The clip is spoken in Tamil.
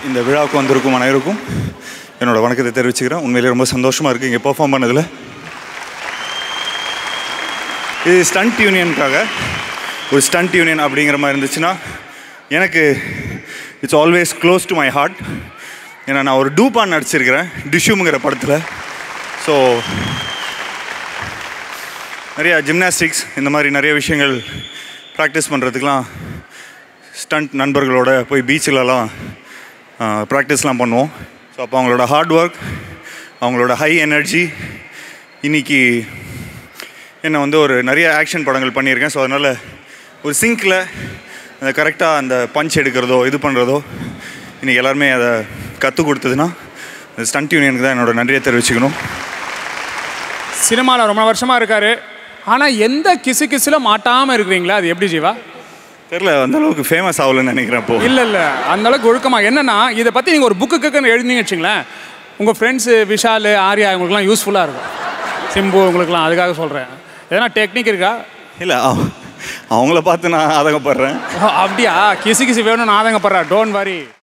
இந்த விழாவுக்கு வந்திருக்கும் அனைவருக்கும் என்னோட வணக்கத்தை தெரிவிச்சுக்கிறேன் உண்மையிலேயே ரொம்ப சந்தோஷமாக இருக்குது இங்கே பெர்ஃபார்ம் பண்ணதில் இது ஸ்டண்ட் யூனியனுக்காக ஒரு ஸ்டண்ட் யூனியன் அப்படிங்கிற மாதிரி இருந்துச்சுன்னா எனக்கு it's always close to my heart ஏன்னா நான் ஒரு டூபான் நடிச்சிருக்கிறேன் டிஷ்யூமுங்கிற படத்தில் ஸோ நிறையா ஜிம்னாஸ்டிக்ஸ் இந்த மாதிரி நிறைய விஷயங்கள் ப்ராக்டிஸ் பண்ணுறதுக்கெலாம் ஸ்டண்ட் நண்பர்களோட போய் பீச்சிலலாம் ப்ராக்டிஸ்லாம் பண்ணுவோம் ஸோ அப்போ அவங்களோட ஹார்ட் ஒர்க் அவங்களோட ஹை எனர்ஜி இன்னைக்கு என்னை வந்து ஒரு நிறைய ஆக்ஷன் படங்கள் பண்ணியிருக்கேன் ஸோ அதனால் ஒரு சிங்கில் அந்த கரெக்டாக அந்த பஞ்ச் எடுக்கிறதோ இது பண்ணுறதோ இன்றைக்கி எல்லாருமே அதை கற்றுக் கொடுத்ததுன்னா இந்த ஸ்டண்ட் யூனியனுக்கு தான் என்னோட நன்றியை தெரிவிச்சுக்கணும் சினிமாவில் ரொம்ப வருஷமாக இருக்காரு ஆனால் எந்த கிசு கிசுல மாட்டாமல் இருக்கிறீங்களா அது எப்படி ஜீவா தெரில அந்த அளவுக்கு ஃபேமஸ் ஆகலன்னு நினைக்கிறேன் இப்போ இல்லை இல்லை அந்த அளவுக்கு ஒழுக்கமாக என்னன்னா இதை பற்றி நீங்கள் ஒரு புக்குக்குன்னு எழுதினீங்க வச்சுங்களேன் உங்கள் ஃப்ரெண்ட்ஸு விஷால் ஆர்யா இவங்களுக்குலாம் யூஸ்ஃபுல்லாக இருக்கும் சிம்பு உங்களுக்குலாம் அதுக்காக சொல்கிறேன் எதனா டெக்னிக் இருக்கா இல்லை அவங்கள பார்த்து நான் ஆதங்கப்படுறேன் ஓ, அப்படியா கிசு கிசு வேணும்னு ஆதங்கப்படுறா டோன்ட் வரி